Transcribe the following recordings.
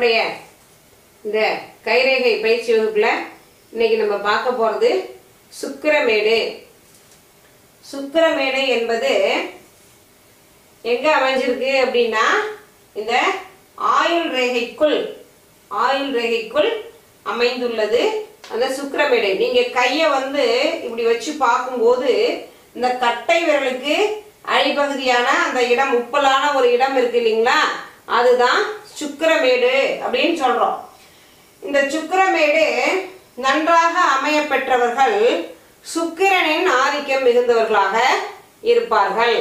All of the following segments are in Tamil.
நம்மளுடைய இந்த கைரேகை பயிற்சி வகுப்புல இன்னைக்கு நம்ம பார்க்க போறது சுக்கிரமேடு சுக்கிரமேடு என்பது எங்க அமைஞ்சிருக்கு அப்படின்னா இந்த ஆயுள் ரேகைக்குள் ஆயுள் ரேகைக்குள் அமைந்துள்ளது அந்த சுக்கிரமேடு நீங்க கையை வந்து இப்படி வச்சு பார்க்கும்போது இந்த கட்டை விரலுக்கு அடிப்பகுதியான அந்த இடம் உப்பலான ஒரு இடம் இருக்கு இல்லைங்களா அதுதான் சுக்கிரமேடு அப்படின்னு சொல்றோம் இந்த சுக்கிரமேடு நன்றாக அமைய பெற்றவர்கள் சுக்கிரனின் ஆதிக்கம் மிகுந்தவர்களாக இருப்பார்கள்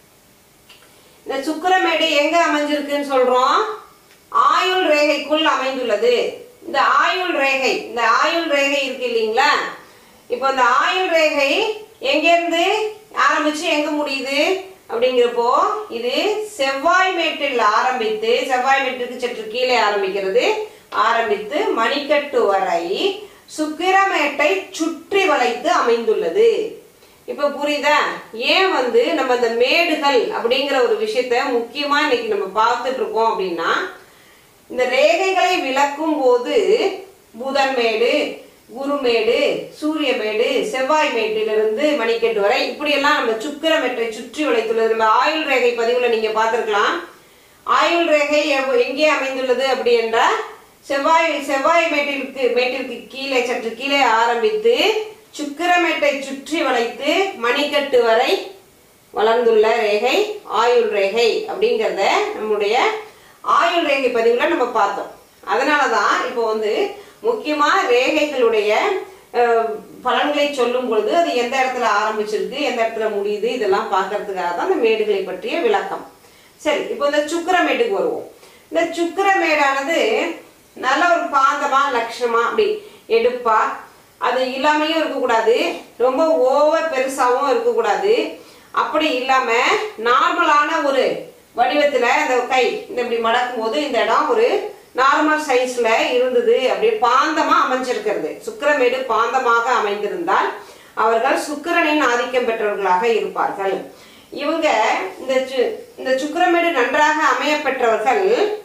இந்த சுக்கிரமேடு எங்க அமைஞ்சிருக்குன்னு சொல்றோம் ஆயுள் ரேகைக்குள் அமைந்துள்ளது இந்த ஆயுள் ரேகை இந்த ஆயுள் ரேகை இருக்கு இல்லைங்களா இப்போ இந்த ஆயுள் ரேகை எங்கேருந்து ஆரம்பிச்சு எங்க முடியுது அப்படிங்கிறப்போ இது செவ்வாய் மேட்டில் ஆரம்பித்து செவ்வாய் மேட்டுக்கு சற்று கீழே ஆரம்பிக்கிறது ஆரம்பித்து மணிக்கட்டு வரை சுக்கிரமேட்டை சுற்றி வளைத்து அமைந்துள்ளது இப்ப புரியுதா ஏன் வந்து நம்ம இந்த மேடுகள் அப்படிங்கிற ஒரு விஷயத்த முக்கியமா இன்னைக்கு நம்ம பார்த்துட்டு இருக்கோம் அப்படின்னா இந்த ரேகைகளை விளக்கும் போது புதன் மேடு குருமேடு சூரிய மேடு செவ்வாய் மேட்டிலிருந்து மணிக்கட்டு வரை இப்படியெல்லாம் நம்ம சுக்கிரமேட்டை சுற்றி வளைத்துள்ளது நம்ம ஆயுள் ரேகை பதிவுல நீங்க பார்த்திருக்கலாம் ஆயுள் ரேகை எவ்- எங்கே அமைந்துள்ளது அப்படி என்றால் செவ்வாய் செவ்வாய் மேட்டிற்கு மேட்டிற்கு கீழே சற்று கீழே ஆரம்பித்து சுக்கிரமேட்டை சுற்றி வளைத்து மணிக்கட்டு வரை வளர்ந்துள்ள ரேகை ஆயுள் ரேகை அப்படிங்கிறத நம்முடைய ஆயுள் ரேகை பதிவுல நம்ம பார்த்தோம் அதனால தான் இப்போ வந்து முக்கியமா ரேகைகளுடைய அஹ், பலன்களை சொல்லும் பொழுது அது எந்த இடத்துல ஆரம்பிச்சிருக்கு எந்த இடத்துல முடியுது இதெல்லாம் பார்க்கறதுக்காக தான் இந்த மேடுகளை பற்றிய விளக்கம் சரி இப்போ இந்த சுக்கிரமேட்டுக்கு வருவோம் இந்த சுக்கிரமேடானது நல்ல ஒரு பாந்தமா லட்சணமா அப்படி எடுப்பா அது இல்லாமையும் இருக்கக்கூடாது ரொம்ப ஓவர் பெருசாவும் இருக்கக்கூடாது அப்படி இல்லாம நார்மலான ஒரு வடிவத்துல அந்த கை இந்த இப்படி மடக்கும் போது இந்த இடம் ஒரு நார்மல் சைஸ்ல இருந்தது அப்படி பாந்தமா அமைஞ்சிருக்கிறது சுக்கிரமேடு பாந்தமாக அமைந்திருந்தால் அவர்கள் சுக்கிரனின் ஆதிக்கம் பெற்றவர்களாக இருப்பார்கள் இவங்க இந்த சு- இந்த சுக்கிரமேடு நன்றாக அமைய பெற்றவர்கள்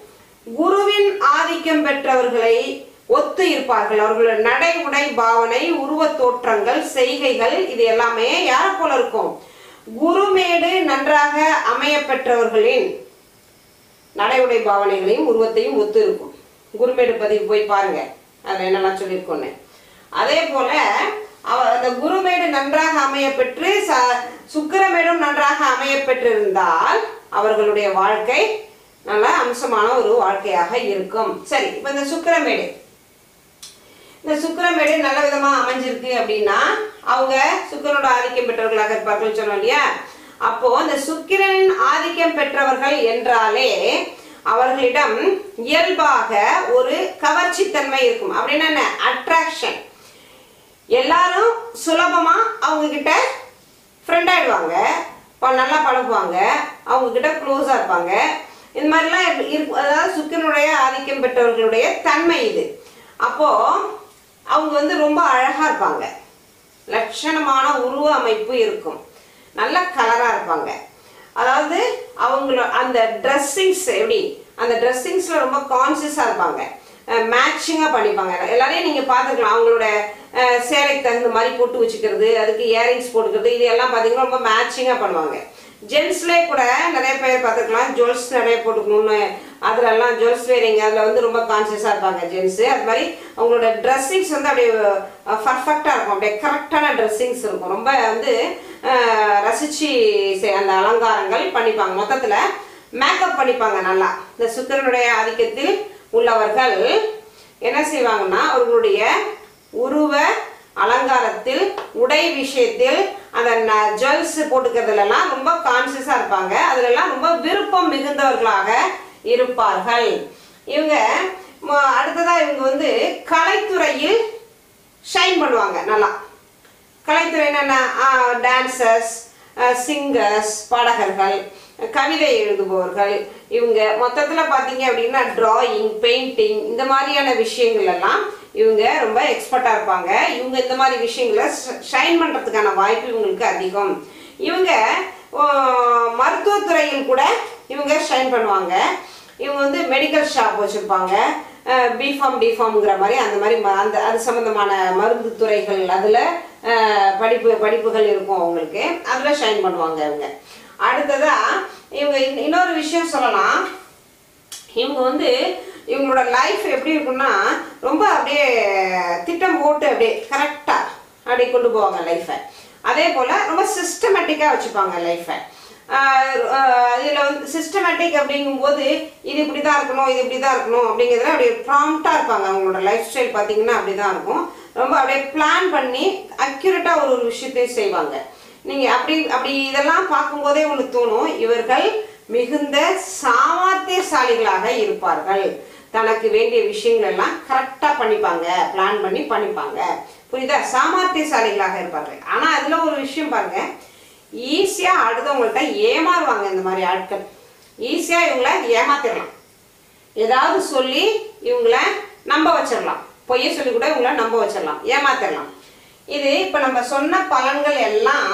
குருவின் ஆதிக்கம் பெற்றவர்களை ஒத்து இருப்பார்கள் அவர்களோட நடை உடை பாவனை உருவத் தோற்றங்கள் செய்கைகள் இது எல்லாமே யார போல இருக்கும் குருமேடு நன்றாக அமைய பெற்றவர்களின் நடை உடை பாவனைகளையும் உருவத்தையும் ஒத்து இருக்கும் குருமேடு பதிவு போய் பாருங்க அதுல என்னெல்லாம் சொல்லியிருக்கோன்னு அதே போல அவ அந்த குருமேடு நன்றாக அமைய பெற்று ச சுக்கிரமேடும் நன்றாக அமைய பெற்றிருந்தால் அவர்களுடைய வாழ்க்கை நல்ல அம்சமான ஒரு வாழ்க்கையாக இருக்கும் சரி இப்போ இந்த சுக்கிரமேடு இந்த சுக்கிரமேடு நல்ல விதமா அமைஞ்சிருக்கு அப்படின்னா அவங்க சுக்கிரனோட ஆதிக்கம் பெற்றவர்களாக இருப்பார்கள் சொன்னோம் இல்லையா அப்போ இந்த சுக்கிரனின் ஆதிக்கம் பெற்றவர்கள் என்றாலே அவர்களிடம் இயல்பாக ஒரு கவர்ச்சித்தன்மை இருக்கும் அப்படின்னா என்ன அட்ராக்ஷன் எல்லாரும் சுலபமா அவங்க கிட்ட ஃப்ரெண்ட் ஆயிடுவாங்க ப- நல்லா பழகுவாங்க அவங்க கிட்ட க்ளோஸா இருப்பாங்க இந்த மாதிரிலாம் இரு- இருக்கு அதாவது சுக்கிரனுடைய ஆதிக்கம் பெற்றவர்களுடைய தன்மை இது அப்போ அவங்க வந்து ரொம்ப அழகா இருப்பாங்க லட்சணமான உருவ அமைப்பு இருக்கும் நல்ல கலரா இருப்பாங்க அதாவது அவங்கள அந்த ட்ரெஸ்ஸிங்ஸ் எப்படி அந்த ட்ரெஸ்ஸிங்ஸ்ல ரொம்ப கான்சியஸா இருப்பாங்க மேட்சிங்காக பண்ணிப்பாங்க எல்லாரையும் நீங்கள் பார்த்துக்கலாம் அவங்களோட அஹ், சேலைக்கு தகுந்த மாதிரி போட்டு வச்சுக்கிறது அதுக்கு இயரிங்ஸ் போட்டுக்கிறது இது எல்லாம் பார்த்தீங்கன்னா ரொம்ப மேட்சிங்காக பண்ணுவாங்க ஜென்ஸ்லேயே கூட நிறைய பேர் பார்த்துக்கலாம் ஜுவல்ஸ் நிறைய போட்டுக்கணும்னு அதுலலாம் ஜுவல்ஸ் வேரிங் அதில் வந்து ரொம்ப கான்சியஸாக இருப்பாங்க ஜென்ஸு அது மாதிரி அவங்களோட ட்ரெஸ்ஸிங்ஸ் வந்து அப்படியே பர்ஃபெக்டாக இருக்கும் அப்படியே கரெக்டான ட்ரெஸ்ஸிங்ஸ் இருக்கும் ரொம்ப வந்து அஹ், ரசிச்சு செ- அந்த அலங்காரங்கள் பண்ணிப்பாங்க மொத்தத்தில் மேக்கப் பண்ணிப்பாங்க நல்லா இந்த சுக்கிரனுடைய ஆதிக்கத்தில் உள்ளவர்கள் என்ன செய்வாங்கன்னா அவர்களுடைய உருவ அலங்காரத்தில் உடை விஷயத்தில் அந்த ஜுவல்ஸ் போட்டுக்கிறதுலலாம் ரொம்ப கான்சியஸாக இருப்பாங்க அதுலலாம் ரொம்ப விருப்பம் மிகுந்தவர்களாக இருப்பார்கள் இவங்க ம- அடுத்ததா இவங்க வந்து கலைத்துறையில் ஷைன் பண்ணுவாங்க நல்லா கலைத்துறை என்னென்ன டான்சர்ஸ் சிங்கர்ஸ் பாடகர்கள் கவிதை எழுதுபவர்கள் இவங்க மொத்தத்தில் பார்த்தீங்க அப்படின்னா டிராயிங் பெயிண்டிங் இந்த மாதிரியான விஷயங்கள் எல்லாம் இவங்க ரொம்ப எக்ஸ்பர்ட்டாக இருப்பாங்க இவங்க இந்த மாதிரி விஷயங்களை ஷைன் பண்ணுறதுக்கான வாய்ப்பு இவங்களுக்கு அதிகம் இவங்க ஓ, மருத்துவத்துறையில் கூட இவங்க ஷைன் பண்ணுவாங்க இவங்க வந்து மெடிக்கல் ஷாப் வச்சுருப்பாங்க பிஃபார்ம் டிஃபார்ம்ங்கிற மாதிரி அந்த மாதிரி ம- அந்த அது சம்மந்தமான மருந்து துறைகள் அதில் படிப்பு படிப்புகள் இருக்கும் அவங்களுக்கு அதில் ஷைன் பண்ணுவாங்க அவங்க அடுத்ததா இவங்க இன்- இன்னொரு விஷயம் சொல்லலாம் இவங்க வந்து இவங்களோட லைஃப் எப்படி இருக்கும்னா ரொம்ப அப்படியே திட்டம் போட்டு அப்படியே கரெக்டாக அப்படியே கொண்டு போவாங்க லைஃப்பை அதே போல் ரொம்ப சிஸ்டமேட்டிக்காக வச்சுப்பாங்க லைஃப்பை இதில் வந்து சிஸ்டமேட்டிக் அப்படிங்கும்போது இது இப்படி தான் இருக்கணும் இது இப்படி தான் இருக்கணும் அப்படிங்கிறதுல அப்படியே ப்ராம்ப்டாக இருப்பாங்க அவங்களோட லைஃப் ஸ்டைல் பார்த்தீங்கன்னா அப்படி தான் இருக்கும் ரொம்ப அப்படியே பிளான் பண்ணி அக்யூரேட்டாக ஒரு ஒரு விஷயத்தையும் செய்வாங்க நீங்கள் அப்படி அப்படி இதெல்லாம் பார்க்கும்போதே உங்களுக்கு தோணும் இவர்கள் மிகுந்த சாமர்த்தியசாலிகளாக இருப்பார்கள் தனக்கு வேண்டிய விஷயங்கள் எல்லாம் கரெக்டாக பண்ணிப்பாங்க பிளான் பண்ணி பண்ணிப்பாங்க புரியுதா சாமர்த்தியசாலிகளாக இருப்பார்கள் ஆனால் அதில் ஒரு விஷயம் பாருங்க ஈஸியாக அடுத்தவங்கள்ட்ட ஏமாறுவாங்க இந்த மாதிரி ஆட்கள் ஈஸியாக இவங்கள ஏமாத்திடலாம் ஏதாவது சொல்லி இவங்கள நம்ப வச்சிடலாம் பொய்ய சொல்லி கூட இவங்கள நம்ப வச்சிடலாம் ஏமாத்திடலாம் இது இப்போ நம்ம சொன்ன பலன்கள் எல்லாம்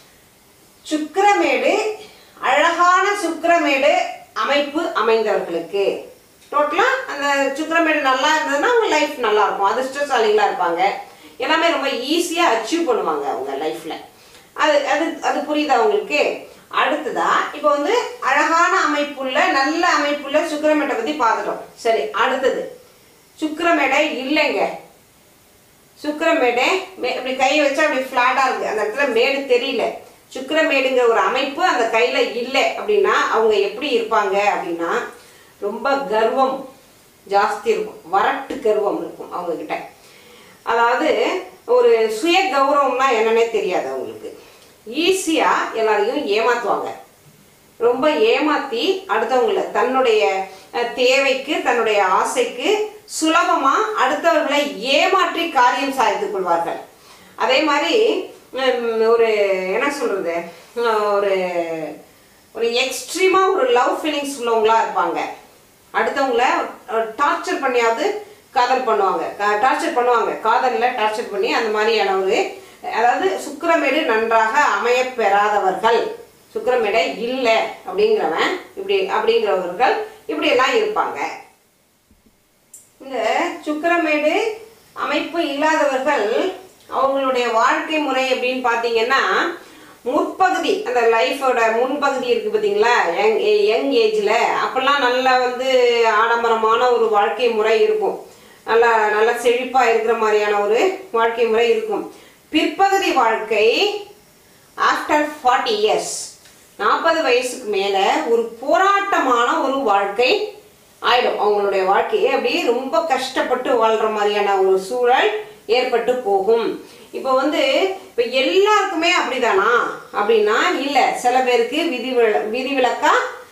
சுக்கிரமேடு அழகான சுக்கிரமேடு அமைப்பு அமைந்தவர்களுக்கு டோட்டலாக அந்த சுக்கிரமேடு நல்லா இருந்ததுன்னா அவங்க லைஃப் நல்லா இருக்கும் அதிர்ஷ்டசாலிகளாக இருப்பாங்க எல்லாமே ரொம்ப ஈஸியாக அச்சீவ் பண்ணுவாங்க அவங்க லைஃப்பில் அது அது அது புரியுதா உங்களுக்கு அடுத்ததா இப்போ வந்து அழகான அமைப்புள்ள நல்ல அமைப்புள்ள சுக்கிரமேட்டை பற்றி பார்த்துட்டோம் சரி அடுத்தது சுக்கிரமேடை இல்லைங்க சுக்கிரமேடை மே இப்படி கை வச்சா அப்படி ஃப்ளாட்டாக இருக்குது அந்த இடத்துல மேடு தெரியல சுக்கிரமேடுங்கிற ஒரு அமைப்பு அந்த கையில் இல்லை அப்படின்னா அவங்க எப்படி இருப்பாங்க அப்படின்னா ரொம்ப கர்வம் ஜாஸ்தி இருக்கும் வரட்டு கர்வம் இருக்கும் அவங்க கிட்ட அதாவது ஒரு சுய கௌரவம்னா என்னன்னே தெரியாது அவங்களுக்கு ஈஸியாக எல்லாரையும் ஏமாத்துவாங்க ரொம்ப ஏமாத்தி அடுத்தவங்கள தன்னுடைய அஹ், தேவைக்கு தன்னுடைய ஆசைக்கு சுலபமா அடுத்தவர்களை ஏமாற்றி காரியம் சாதித்துக் கொள்வார்கள் அதே மாதிரி உம், ஒரு என்ன சொல்றது அஹ், ஒரு ஒரு எக்ஸ்ட்ரீமா ஒரு லவ் ஃபீலிங்ஸ் உள்ளவங்களா இருப்பாங்க அடுத்தவங்கள டார்ச்சர் பண்ணியாவது காதல் பண்ணுவாங்க டார்ச்சர் பண்ணுவாங்க காதலில் டார்ச்சர் பண்ணி அந்த மாதிரியான ஒரு அதாவது சுக்கிரமேடு நன்றாக அமையப் பெறாதவர்கள் சுக்கிரமேடை இல்லை அப்படிங்கிறவன் இப்படி அப்படிங்கிறவர்கள் இப்படியெல்லாம் இருப்பாங்க இந்த சுக்கிரமேடு அமைப்பு இல்லாதவர்கள் அவங்களுடைய வாழ்க்கை முறை அப்படின்னு பார்த்தீங்கன்னா முற்பகுதி அந்த லைஃபோட முன்பகுதி இருக்கு பார்த்தீங்களா யங் யங் ஏஜில் அப்போல்லாம் நல்லா வந்து ஆடம்பரமான ஒரு வாழ்க்கை முறை இருக்கும் நல்லா நல்லா செழிப்பாக இருக்கிற மாதிரியான ஒரு வாழ்க்கை முறை இருக்கும் பிற்பகுதி வாழ்க்கை ஆஃப்டர் ஃபார்ட்டி இயர்ஸ் நாற்பது வயசுக்கு மேலே ஒரு போராட்டமான ஒரு வாழ்க்கை ஆயிடும் அவங்களுடைய வாழ்க்கையை அப்படியே ரொம்ப கஷ்டப்பட்டு வாழ்கிற மாதிரியான ஒரு சூழல் ஏற்பட்டு போகும் இப்போ வந்து இப்போ எல்லாருக்குமே அப்படிதானா அப்படின்னா இல்லை சில பேருக்கு விதி விதிவிலக்கா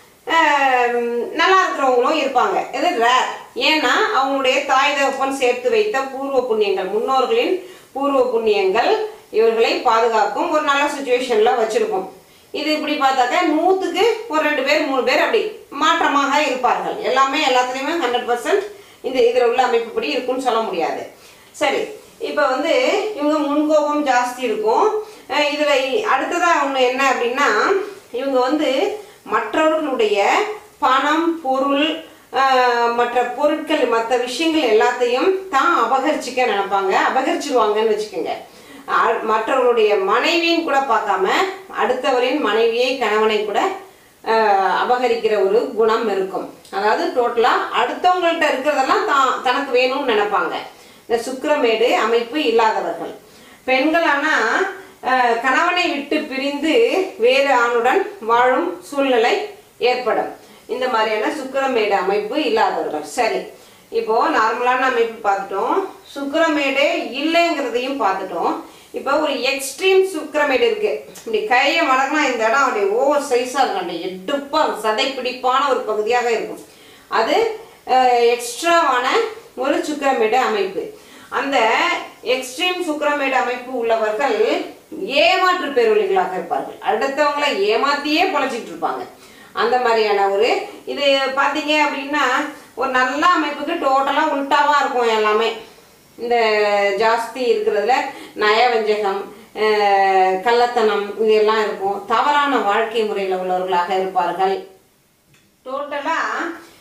ஆஹ், நல்லா இருக்கிறவங்களும் இருப்பாங்க இது ரேர் ஏன்னா அவங்களுடைய தாய் தகப்பன் சேர்த்து வைத்த பூர்வ புண்ணியங்கள் முன்னோர்களின் பூர்வ புண்ணியங்கள் இவர்களை பாதுகாக்கும் ஒரு நல்ல சுச்சுவேஷனில் வச்சிருக்கும் இது இப்படி பார்த்தாக்க நூற்றுக்கு ஒரு ரெண்டு பேர் மூணு பேர் அப்படி மாற்றமாக இருப்பார்கள் எல்லாமே எல்லாத்துலேயுமே ஹண்ட்ரட் பர்சன்ட் இந்த இதில் உள்ள அமைப்புப்படி இருக்குன்னு சொல்ல முடியாது சரி இப்போ வந்து இவங்க முன்கோபம் ஜாஸ்தி இருக்கும் அஹ் இதுல அடுத்ததா ஒன்று என்ன அப்படின்னா இவங்க வந்து மற்றவர்களுடைய பணம் பொருள் அஹ் மற்ற பொருட்கள் மற்ற விஷயங்கள் எல்லாத்தையும் தான் அபகரிச்சிக்க நினைப்பாங்க அபகரிச்சிருவாங்கன்னு வச்சுக்கோங்க அ- மற்றவர்களுடைய மனைவியும் கூட பார்க்காம அடுத்தவரின் மனைவியை கணவனை கூட அஹ், அபகரிக்கிற ஒரு குணம் இருக்கும் அதாவது டோட்டலாக அடுத்தவங்கள்ட்ட இருக்கிறதெல்லாம் தான் தனக்கு வேணும்னு நினைப்பாங்க இந்த சுக்கிரமேடு அமைப்பு இல்லாதவர்கள் பெண்கள் ஆனால் கணவனை விட்டு பிரிந்து வேறு ஆணுடன் வாழும் சூழ்நிலை ஏற்படும் இந்த மாதிரியான சுக்கிரமேடு அமைப்பு இல்லாதவர்கள் சரி இப்போ நார்மலான அமைப்பு பார்த்துட்டோம் சுக்கிரமேடு இல்லைங்கிறதையும் பார்த்துட்டோம் இப்போ ஒரு எக்ஸ்ட்ரீம் சுக்கிரமேடு இருக்கு இப்படி கையை மடங்கினா இந்த இடம் அப்படியே ஓவர் சைஸாக இருக்கும் அப்படியே எடுப்பாக சதைப்பிடிப்பான ஒரு பகுதியாக இருக்கும் அது எக்ஸ்ட்ராவான ஒரு சுக்கிரமேடு அமைப்பு அந்த எக்ஸ்ட்ரீம் சுக்கிரமேடு அமைப்பு உள்ளவர்கள் ஏமாற்று பேரொழிகளாக இருப்பார்கள் அடுத்தவங்களை ஏமாத்தியே பொழைச்சிட்டு இருப்பாங்க அந்த மாதிரியான ஒரு இது பார்த்தீங்க அப்படின்னா ஒரு நல்ல அமைப்புக்கு டோட்டலாக உல்ட்டாவாக இருக்கும் எல்லாமே இந்த ஜாஸ்தி இருக்கிறதுல நயவஞ்சகம் அஹ், கள்ளத்தனம் இதெல்லாம் இருக்கும் தவறான வாழ்க்கை முறையில் உள்ளவர்களாக இருப்பார்கள் டோட்டலாக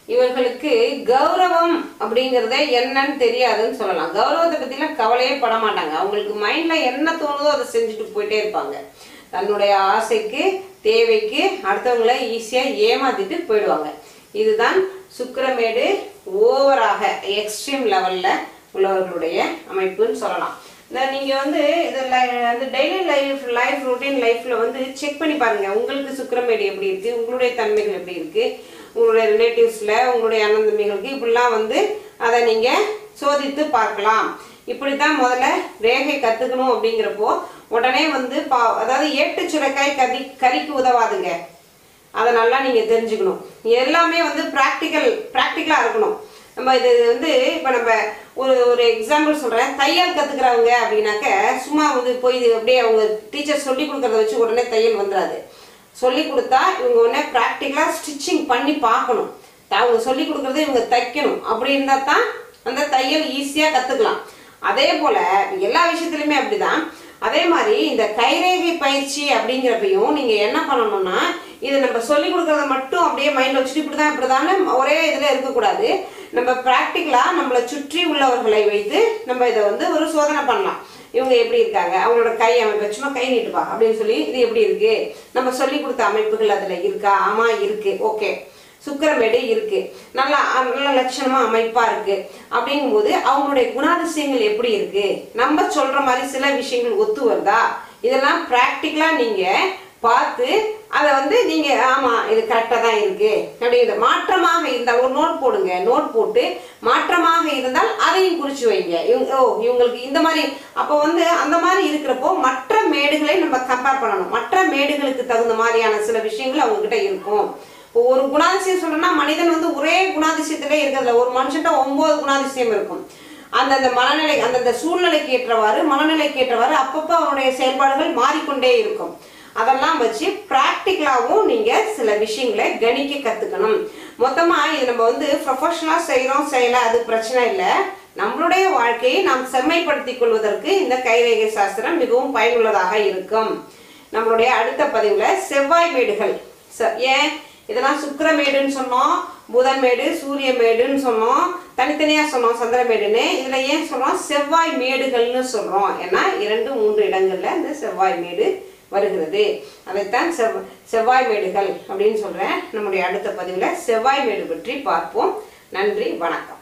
இவர்களுக்கு கௌரவம் அப்படிங்கறத என்னன்னு தெரியாதுன்னு சொல்லலாம் கௌரவத்தை பத்திலாம் கவலையே பட மாட்டாங்க அவங்களுக்கு மைண்ட்ல என்ன தோணுதோ அதை செஞ்சுட்டு போயிட்டே இருப்பாங்க தன்னுடைய ஆசைக்கு தேவைக்கு அடுத்தவங்களை ஈஸியா ஏமாத்திட்டு போயிடுவாங்க இதுதான் சுக்கிரமேடு ஓவராக எக்ஸ்ட்ரீம் லெவல்ல உள்ளவர்களுடைய அமைப்புன்னு சொல்லலாம் இந்த நீங்க வந்து இது அந்த டெய்லி லைஃப் லைஃப் ரொட்டீன் லைஃப்ல வந்து செக் பண்ணி பாருங்க உங்களுக்கு சுக்கிரமேடு எப்படி இருக்கு உங்களுடைய தன்மைகள் எப்படி இருக்கு உங்களுடைய ரிலேட்டிவ்ஸ்ல உங்களுடைய அண்ணன் தம்பிகளுக்கு இப்படிலாம் வந்து அதை நீங்க சோதித்து பார்க்கலாம் இப்படித்தான் முதல்ல ரேகை கத்துக்கணும் அப்படிங்கிறப்போ உடனே வந்து பா அதாவது ஏட்டு சுரைக்காய் கதி கறிக்கு உதவாதுங்க அதை நல்லா நீங்க தெரிஞ்சுக்கணும் எல்லாமே வந்து ப்ராக்டிக்கல் ப்ராக்டிக்கலா இருக்கணும் நம்ம இது வந்து இப்போ நம்ம ஒரு ஒரு எக்ஸாம்பிள் சொல்றேன் தையல் கத்துக்கிறவங்க அப்படின்னாக்க சும்மா வந்து போய் இது அப்படியே அவங்க டீச்சர் சொல்லி கொடுக்கறத வச்சு உடனே தையல் வந்துடாது சொல்லி கொடுத்தா இவங்க உடனே ப்ராக்டிக்கலாக ஸ்டிச்சிங் பண்ணி பார்க்கணும் அவங்க சொல்லி கொடுக்கறத இவங்க தைக்கணும் அப்படி இருந்தால் தான் அந்த தையல் ஈஸியாக கற்றுக்கலாம் அதே போல் எல்லா விஷயத்துலையுமே அப்படிதான் அதே மாதிரி இந்த கைரேகை பயிற்சி அப்படிங்கிறப்பையும் நீங்கள் என்ன பண்ணணும்னா இது நம்ம சொல்லி கொடுக்கறத மட்டும் அப்படியே மைண்டில் வச்சுட்டு இப்படி தான் இப்படி தான் ஒரே இதில் இருக்கக்கூடாது நம்ம ப்ராக்டிக்கலாக நம்மளை சுற்றி உள்ளவர்களை வைத்து நம்ம இதை வந்து ஒரு சோதனை பண்ணலாம் இவங்க எப்படி இருக்காங்க அவங்களோட கை அமைப்பு சும்மா கை நீட்டுப்பா அப்படின்னு சொல்லி இது எப்படி இருக்கு நம்ம சொல்லி கொடுத்த அமைப்புகள் அதுல இருக்கா ஆமா இருக்கு ஓகே சுக்கிரமேடு இருக்கு நல்லா அஹ், நல்ல லட்சணமா அமைப்பா இருக்கு அப்படிங்கும்போது அவங்களுடைய குணாதிசயங்கள் எப்படி இருக்கு நம்ம சொல்ற மாதிரி சில விஷயங்கள் ஒத்து வருதா இதெல்லாம் ப்ராக்டிக்கலா நீங்க பார்த்து அதை வந்து நீங்க ஆமா இது கரெக்டா தான் இருக்கு அப்படிங்கிற மாற்றமாக இருந்தால் ஒரு நோட் போடுங்க நோட் போட்டு மாற்றமாக இருந்தால் அதையும் குறிச்சு வைங்க இவங்க ஓ இவங்களுக்கு இந்த மாதிரி அப்போ வந்து அந்த மாதிரி இருக்கிறப்போ மற்ற மேடுகளை நம்ம கம்பேர் பண்ணணும் மற்ற மேடுகளுக்கு தகுந்த மாதிரியான சில விஷயங்கள் அவங்க கிட்ட இருக்கும் இப்போ ஒரு குணாதிசயம் சொல்லணும்னா மனிதன் வந்து ஒரே குணாதிசயத்திலே இருக்கிறதுல ஒரு மனுஷன்ட்ட ஒன்பது குணாதிசயம் இருக்கும் அந்தந்த மனநிலை அந்தந்த சூழ்நிலைக்கு ஏற்றவாறு மனநிலைக்கு ஏற்றவாறு அப்பப்போ அவனுடைய செயல்பாடுகள் மாறிக்கொண்டே இருக்கும் அதெல்லாம் வச்சு ப்ராக்டிக்கலாகவும் நீங்கள் சில விஷயங்களை கணிக்க கற்றுக்கணும் மொத்தமாக இது நம்ம வந்து ப்ரொஃபஷனலாக செய்கிறோம் செய்யலை அது பிரச்சனை இல்லை நம்மளுடைய வாழ்க்கையை நாம் செம்மைப்படுத்திக் கொள்வதற்கு இந்த கைரேகை சாஸ்திரம் மிகவும் பயனுள்ளதாக இருக்கும் நம்மளுடைய அடுத்த பதிவில் செவ்வாய் மேடுகள் ச- ஏன் இதெல்லாம் சுக்கிரமேடுன்னு சொன்னோம் புதன்மேடு சூரிய மேடுன்னு சொன்னோம் தனித்தனியாக சொன்னோம் சந்திரமேடுன்னு இதில் ஏன் சொல்கிறோம் செவ்வாய் மேடுகள்னு சொல்கிறோம் ஏன்னா இரண்டு மூன்று இடங்களில் இந்த செவ்வாய் மேடு வருகிறது அதைத்தான் செவ் செவ்வாய் மேடுகள் அப்படின்னு சொல்கிறேன் நம்முடைய அடுத்த பதிவில் செவ்வாய் மேடு பற்றி பார்ப்போம் நன்றி வணக்கம்